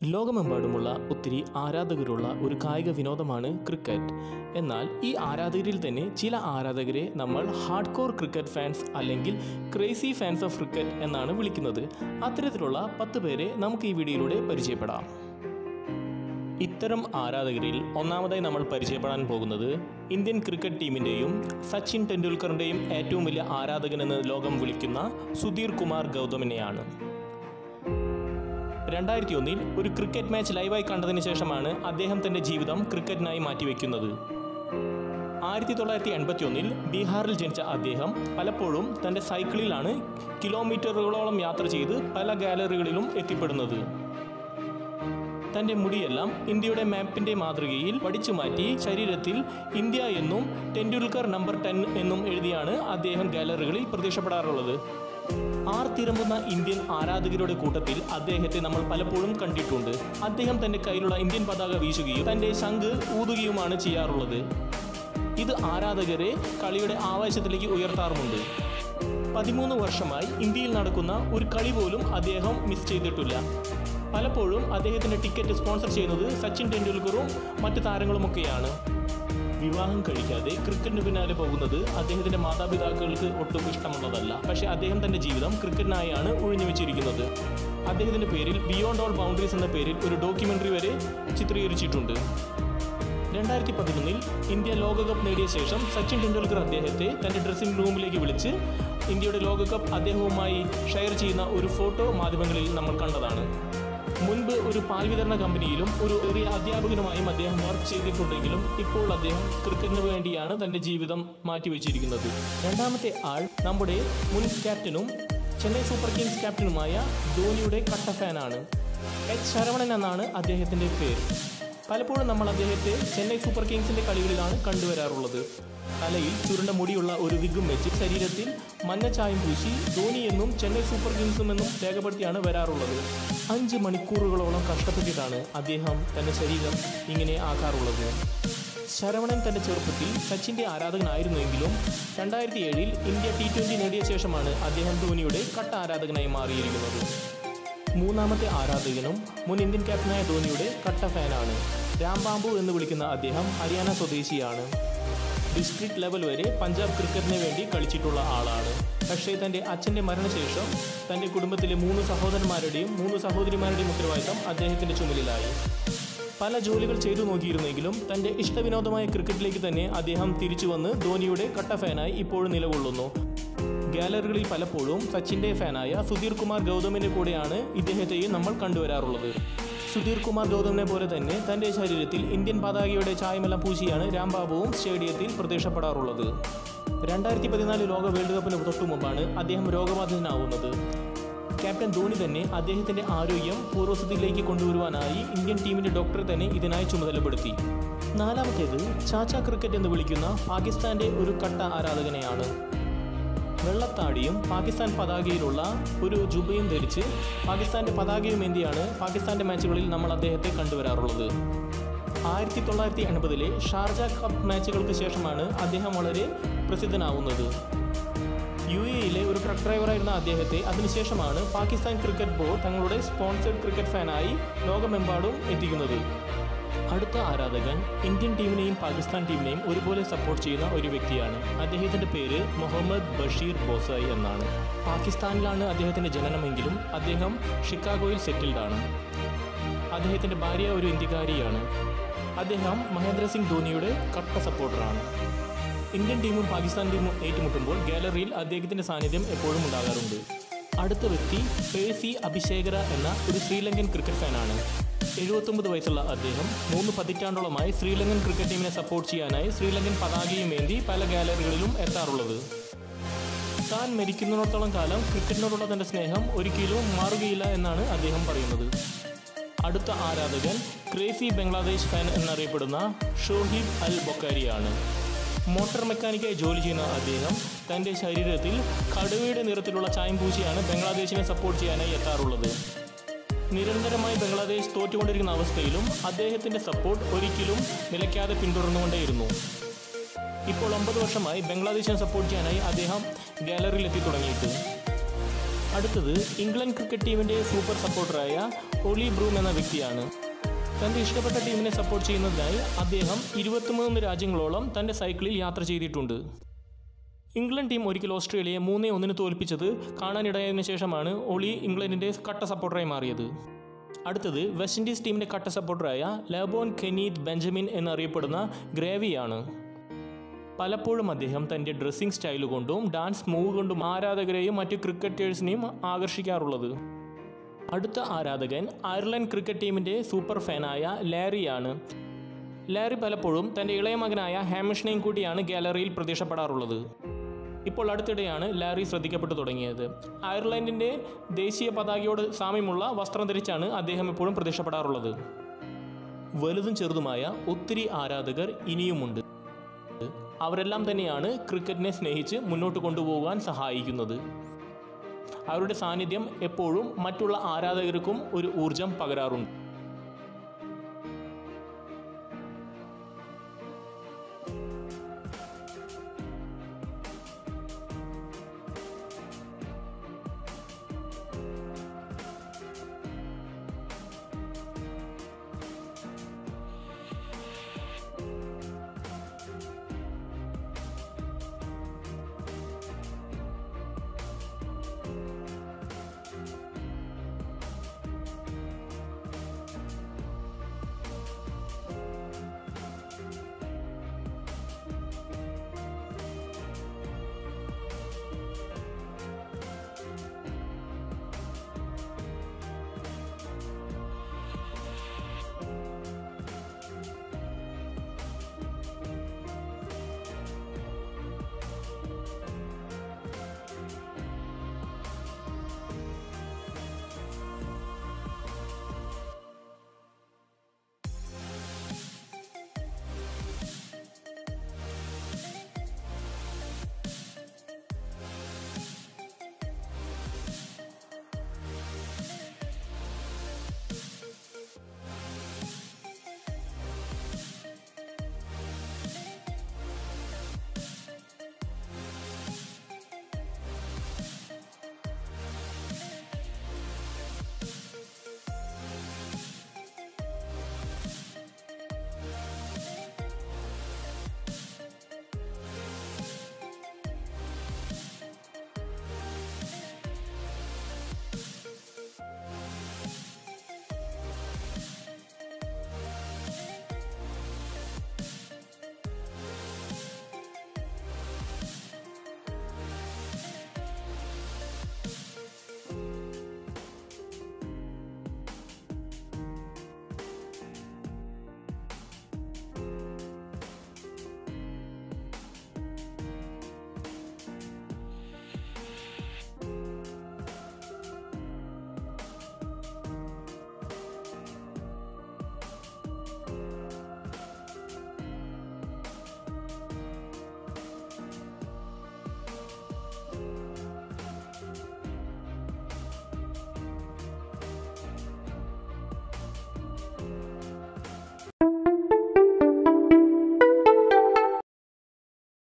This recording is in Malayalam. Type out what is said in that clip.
ലോകമെമ്പാടുമുള്ള ഒത്തിരി ആരാധകരുള്ള ഒരു കായിക വിനോദമാണ് ക്രിക്കറ്റ് എന്നാൽ ഈ ആരാധകരിൽ തന്നെ ചില ആരാധകരെ നമ്മൾ ഹാർഡ് കോർ ക്രിക്കറ്റ് ഫാൻസ് അല്ലെങ്കിൽ ക്രേസി ഫാൻസ് ഓഫ് ക്രിക്കറ്റ് എന്നാണ് വിളിക്കുന്നത് അത്തരത്തിലുള്ള പത്ത് പേരെ നമുക്ക് ഈ വീഡിയോയിലൂടെ പരിചയപ്പെടാം ഇത്തരം ആരാധകരിൽ ഒന്നാമതായി നമ്മൾ പരിചയപ്പെടാൻ പോകുന്നത് ഇന്ത്യൻ ക്രിക്കറ്റ് ടീമിൻ്റെയും സച്ചിൻ ടെണ്ടുൽക്കറിൻ്റെയും ഏറ്റവും വലിയ ആരാധകനെന്ന് ലോകം വിളിക്കുന്ന സുധീർ കുമാർ ഗൗതമിനെയാണ് രണ്ടായിരത്തി ഒന്നിൽ ഒരു ക്രിക്കറ്റ് മാച്ച് ലൈവായി കണ്ടതിന് ശേഷമാണ് അദ്ദേഹം തൻ്റെ ജീവിതം ക്രിക്കറ്റിനായി മാറ്റിവെക്കുന്നത് ആയിരത്തി തൊള്ളായിരത്തി എൺപത്തി ഒന്നിൽ ബീഹാറിൽ ജനിച്ച അദ്ദേഹം പലപ്പോഴും തൻ്റെ സൈക്കിളിലാണ് കിലോമീറ്ററുകളോളം യാത്ര ചെയ്ത് പല ഗാലറികളിലും എത്തിപ്പെടുന്നത് തൻ്റെ മുടിയെല്ലാം ഇന്ത്യയുടെ മാപ്പിൻ്റെ മാതൃകയിൽ പഠിച്ചു മാറ്റി ശരീരത്തിൽ ഇന്ത്യ എന്നും ടെണ്ടുൽക്കർ നമ്പർ ടെൻ എന്നും എഴുതിയാണ് അദ്ദേഹം ഗാലറികളിൽ പ്രത്യക്ഷപ്പെടാറുള്ളത് ആർ തിരമ്പുന്ന ഇന്ത്യൻ ആരാധകരുടെ കൂട്ടത്തിൽ അദ്ദേഹത്തെ നമ്മൾ പലപ്പോഴും കണ്ടിട്ടുണ്ട് അദ്ദേഹം തന്റെ കയ്യിലുള്ള ഇന്ത്യൻ പതാക വീശുകയും തന്റെ ശംഖ് ഊതുകയുമാണ് ചെയ്യാറുള്ളത് ഇത് ആരാധകരെ കളിയുടെ ആവേശത്തിലേക്ക് ഉയർത്താറുമുണ്ട് പതിമൂന്ന് വർഷമായി ഇന്ത്യയിൽ നടക്കുന്ന ഒരു കളി പോലും അദ്ദേഹം മിസ് ചെയ്തിട്ടില്ല പലപ്പോഴും അദ്ദേഹത്തിന്റെ ടിക്കറ്റ് സ്പോൺസർ ചെയ്യുന്നത് സച്ചിൻ ടെണ്ടുൽക്കറും മറ്റു താരങ്ങളുമൊക്കെയാണ് വിവാഹം കഴിക്കാതെ ക്രിക്കറ്റിന് പിന്നാലെ പോകുന്നത് അദ്ദേഹത്തിന്റെ മാതാപിതാക്കൾക്ക് ഒട്ടും ഇഷ്ടമുള്ളതല്ല പക്ഷേ അദ്ദേഹം തന്റെ ജീവിതം ക്രിക്കറ്റിനായാണ് ഒഴിഞ്ഞു വെച്ചിരിക്കുന്നത് അദ്ദേഹത്തിന്റെ പേരിൽ ബിയോണ്ട് ഓൾ ബൗണ്ടറീസ് എന്ന പേരിൽ ഒരു ഡോക്യുമെന്ററി വരെ ചിത്രീകരിച്ചിട്ടുണ്ട് രണ്ടായിരത്തി പതിനൊന്നിൽ ഇന്ത്യ ലോകകപ്പ് നേടിയ ശേഷം സച്ചിൻ ടെണ്ടുൽക്കർ അദ്ദേഹത്തെ തന്റെ ഡ്രസ്സിംഗ് റൂമിലേക്ക് വിളിച്ച് ഇന്ത്യയുടെ ലോകകപ്പ് അദ്ദേഹവുമായി ഷെയർ ചെയ്യുന്ന ഒരു ഫോട്ടോ മാധ്യമങ്ങളിൽ നമ്മൾ കണ്ടതാണ് മുൻപ് ഒരു പാൽ വിതരണ കമ്പനിയിലും ഒരു ചെറിയ അധ്യാപകനുമായും അദ്ദേഹം വർക്ക് ചെയ്തിട്ടുണ്ടെങ്കിലും ഇപ്പോൾ അദ്ദേഹം ക്രിക്കറ്റിന് വേണ്ടിയാണ് തന്റെ ജീവിതം മാറ്റിവെച്ചിരിക്കുന്നത് രണ്ടാമത്തെ ആൾ നമ്മുടെ മുൻ ക്യാപ്റ്റനും ചെന്നൈ സൂപ്പർ കിങ്സ് ക്യാപ്റ്റനുമായ ധോനിയുടെ കട്ട ഫാനാണ് എച്ച് ശരവണൻ എന്നാണ് അദ്ദേഹത്തിന്റെ പേര് പലപ്പോഴും നമ്മൾ അദ്ദേഹത്തെ ചെന്നൈ സൂപ്പർ കിങ്സിന്റെ കളികളിലാണ് കണ്ടുവരാറുള്ളത് തലയിൽ ചുരുണ്ട മുടിയുള്ള ഒരു വിഗും വെച്ച് ശരീരത്തിൽ മഞ്ഞച്ചായം പൂശി ധോനി എന്നും ചെന്നൈ സൂപ്പർ കിങ്സും എന്നും രേഖപ്പെടുത്തിയാണ് വരാറുള്ളത് അഞ്ച് മണിക്കൂറുകളോളം കഷ്ടപ്പെട്ടിട്ടാണ് അദ്ദേഹം തന്റെ ശരീരം ഇങ്ങനെ ആക്കാറുള്ളത് ശരവണൻ തന്റെ ചെറുപ്പത്തിൽ സച്ചിന്റെ ആരാധകനായിരുന്നുവെങ്കിലും രണ്ടായിരത്തി ഏഴിൽ ഇന്ത്യ ടി ട്വന്റി നേടിയ ശേഷമാണ് അദ്ദേഹം ധോനിയുടെ കട്ട ആരാധകനായി മാറിയിരിക്കുന്നത് മൂന്നാമത്തെ ആരാധകനും മുൻ ഇന്ത്യൻ ക്യാപ്റ്റനായ ധോനിയുടെ കട്ട ഫാനാണ് രാംബാബു എന്ന് വിളിക്കുന്ന അദ്ദേഹം ഹരിയാന സ്വദേശിയാണ് ഡിസ്ട്രിക്ട് ലെവൽ വരെ പഞ്ചാബ് ക്രിക്കറ്റിന് വേണ്ടി കളിച്ചിട്ടുള്ള ആളാണ് പക്ഷേ തൻ്റെ അച്ഛൻ്റെ മരണശേഷം തൻ്റെ കുടുംബത്തിലെ മൂന്ന് സഹോദരന്മാരുടെയും മൂന്ന് സഹോദരിമാരുടെയും ഉത്തരവാദിത്തം അദ്ദേഹത്തിൻ്റെ ചുമലിലായി പല ജോലികൾ ചെയ്തു നോക്കിയിരുന്നെങ്കിലും തൻ്റെ ഇഷ്ടവിനോദമായ ക്രിക്കറ്റിലേക്ക് തന്നെ അദ്ദേഹം തിരിച്ചു വന്ന് ധോനിയുടെ കട്ട ഫാനായി ഇപ്പോഴും നിലകൊള്ളുന്നു ഗാലറികളിൽ പലപ്പോഴും സച്ചിൻ്റെ ഫാനായ സുധീർ കുമാർ ഗൗതമിൻ്റെ കൂടെയാണ് ഇദ്ദേഹത്തെയും നമ്മൾ കണ്ടുവരാറുള്ളത് സുധീർ കുമാർ ഗൗതമിനെ പോലെ തന്നെ തൻ്റെ ശരീരത്തിൽ ഇന്ത്യൻ പതാകയുടെ ചായമെല്ലാം പൂശിയാണ് രാംബാബുവും സ്റ്റേഡിയത്തിൽ പ്രത്യക്ഷപ്പെടാറുള്ളത് രണ്ടായിരത്തി പതിനാല് ലോക വേൾഡ് കപ്പിന് തൊട്ടു മുമ്പാണ് അദ്ദേഹം രോഗബാധിതനാവുന്നത് ക്യാപ്റ്റൻ ധോണി തന്നെ അദ്ദേഹത്തിന്റെ ആരോഗ്യം പൂർവ്വസ്ഥിതിയിലേക്ക് കൊണ്ടുവരുവാനായി ഇന്ത്യൻ ടീമിന്റെ ഡോക്ടറെ തന്നെ ഇതിനായി ചുമതലപ്പെടുത്തി നാലാമത്തേത് ചാച്ച ക്രിക്കറ്റ് എന്ന് വിളിക്കുന്ന പാകിസ്ഥാന്റെ ഒരു കട്ട ആരാധകനെയാണ് വെള്ളത്താടിയും പാകിസ്ഥാൻ പതാകയിലുള്ള ഒരു ജുബയും ധരിച്ച് പാകിസ്ഥാന്റെ പതാകയും എന്തിയാണ് പാകിസ്ഥാന്റെ മാച്ചുകളിൽ നമ്മൾ അദ്ദേഹത്തെ കണ്ടുവരാറുള്ളത് ആയിരത്തി തൊള്ളായിരത്തി എൺപതിലെ ഷാർജ കപ്പ് മാച്ചുകൾക്ക് ശേഷമാണ് അദ്ദേഹം വളരെ പ്രസിദ്ധനാവുന്നത് യു എയിലെ ഒരു ട്രക്ക് ഡ്രൈവറായിരുന്ന അദ്ദേഹത്തെ അതിനുശേഷമാണ് പാകിസ്ഥാൻ ക്രിക്കറ്റ് ബോർഡ് തങ്ങളുടെ സ്പോൺസേഡ് ക്രിക്കറ്റ് ഫാനായി ലോകമെമ്പാടും എത്തിക്കുന്നത് അടുത്ത ആരാധകൻ ഇന്ത്യൻ ടീമിനെയും പാകിസ്ഥാൻ ടീമിനെയും ഒരുപോലെ സപ്പോർട്ട് ചെയ്യുന്ന ഒരു വ്യക്തിയാണ് അദ്ദേഹത്തിന്റെ പേര് മുഹമ്മദ് ബഷീർ ബോസായി എന്നാണ് പാകിസ്ഥാനിലാണ് അദ്ദേഹത്തിന്റെ ജനനമെങ്കിലും അദ്ദേഹം ഷിക്കാഗോയിൽ സെറ്റിൽഡ് ആണ് അദ്ദേഹത്തിന്റെ ഭാര്യ ഒരു ഇന്ത്യക്കാരിയാണ് അദ്ദേഹം മഹേന്ദ്ര സിംഗ് ധോനിയുടെ കട്ട സപ്പോർട്ടറാണ് ഇന്ത്യൻ ടീമും പാകിസ്ഥാൻ ടീമും ഏറ്റുമുട്ടുമ്പോൾ ഗാലറിയിൽ അദ്ദേഹത്തിന്റെ സാന്നിധ്യം എപ്പോഴും ഉണ്ടാകാറുണ്ട് അടുത്ത വ്യക്തി പേസി അഭിഷേകര എന്ന ഒരു ശ്രീലങ്കൻ ക്രിക്കറ്റ് ഫാനാണ് എഴുപത്തൊമ്പത് വയസ്സുള്ള അദ്ദേഹം മൂന്ന് പതിറ്റാണ്ടോളമായി ശ്രീലങ്കൻ ക്രിക്കറ്റ് ടീമിനെ സപ്പോർട്ട് ചെയ്യാനായി ശ്രീലങ്കൻ പതാകയും ഏന്തി പല ഗാലറികളിലും എത്താറുള്ളത് താൻ മരിക്കുന്നിടത്തോളം കാലം ക്രിക്കറ്റിനോടുള്ള തന്റെ സ്നേഹം ഒരിക്കലും മാറുകയില്ല എന്നാണ് അദ്ദേഹം പറയുന്നത് അടുത്ത ആരാധകൻ ക്രേസി ബംഗ്ലാദേശ് ഫാൻ എന്നറിയപ്പെടുന്ന ഷോഹിബ് അൽ ബൊക്കാരിയാണ് മോട്ടോർ മെക്കാനിക്കായി ജോലി ചെയ്യുന്ന അദ്ദേഹം തൻ്റെ ശരീരത്തിൽ കടുവയുടെ നിറത്തിലുള്ള ചായം പൂശിയാണ് ബംഗ്ലാദേശിനെ സപ്പോർട്ട് ചെയ്യാനായി എത്താറുള്ളത് നിരന്തരമായി ബംഗ്ലാദേശ് തോറ്റുകൊണ്ടിരിക്കുന്ന അവസ്ഥയിലും അദ്ദേഹത്തിൻ്റെ സപ്പോർട്ട് ഒരിക്കലും നിലയ്ക്കാതെ പിന്തുടർന്നുകൊണ്ടേയിരുന്നു ഇപ്പോൾ ഒമ്പത് വർഷമായി ബംഗ്ലാദേശിനെ സപ്പോർട്ട് ചെയ്യാനായി അദ്ദേഹം ഗാലറിയിൽ എത്തി തുടങ്ങിയിട്ട് അടുത്തത് ഇംഗ്ലണ്ട് ക്രിക്കറ്റ് ടീമിൻ്റെ സൂപ്പർ സപ്പോർട്ടറായ ഒലി ബ്രൂം എന്ന വ്യക്തിയാണ് തൻ്റെ ഇഷ്ടപ്പെട്ട ടീമിനെ സപ്പോർട്ട് ചെയ്യുന്നതിനായി അദ്ദേഹം ഇരുപത്തിമൂന്ന് രാജ്യങ്ങളോളം തൻ്റെ സൈക്കിളിൽ യാത്ര ചെയ്തിട്ടുണ്ട് ഇംഗ്ലണ്ട് ടീം ഒരിക്കൽ ഓസ്ട്രേലിയയെ മൂന്നേ ഒന്നിന് തോൽപ്പിച്ചത് കാണാനിടയായതിനു ശേഷമാണ് ഒളി ഇംഗ്ലണ്ടിൻ്റെ കട്ട സപ്പോർട്ടറായി മാറിയത് അടുത്തത് വെസ്റ്റ് ഇൻഡീസ് ടീമിൻ്റെ കട്ട സപ്പോർട്ടറായ ലബോൺ കെനീത് ബെഞ്ചമിൻ എന്നറിയപ്പെടുന്ന ഗ്രേവിയാണ് പലപ്പോഴും അദ്ദേഹം തൻ്റെ ഡ്രസ്സിംഗ് സ്റ്റൈൽ കൊണ്ടും ഡാൻസ് മൂവ് കൊണ്ടും ആരാധകരെയും മറ്റു ക്രിക്കറ്റേഴ്സിനെയും ആകർഷിക്കാറുള്ളത് അടുത്ത ആരാധകൻ അയർലൻഡ് ക്രിക്കറ്റ് ടീമിൻ്റെ സൂപ്പർ ഫാനായ ലാരിയാണ് ലാരി പലപ്പോഴും തൻ്റെ ഇളയ മകനായ ഹാമിഷിനെയും കൂടിയാണ് ഗാലറിയിൽ പ്രത്യക്ഷപ്പെടാറുള്ളത് ഇപ്പോൾ അടുത്തിടെയാണ് ലാരി ശ്രദ്ധിക്കപ്പെട്ടു തുടങ്ങിയത് അയർലൻഡിൻ്റെ ദേശീയ പതാകയോട് സാമ്യമുള്ള വസ്ത്രം ധരിച്ചാണ് അദ്ദേഹം എപ്പോഴും പ്രത്യക്ഷപ്പെടാറുള്ളത് വലുതും ചെറുതുമായ ഒത്തിരി ആരാധകർ ഇനിയുമുണ്ട് അവരെല്ലാം തന്നെയാണ് ക്രിക്കറ്റിനെ സ്നേഹിച്ച് മുന്നോട്ട് കൊണ്ടുപോകാൻ സഹായിക്കുന്നത് അവരുടെ സാന്നിധ്യം എപ്പോഴും മറ്റുള്ള ആരാധകർക്കും ഒരു ഊർജം പകരാറുണ്ട്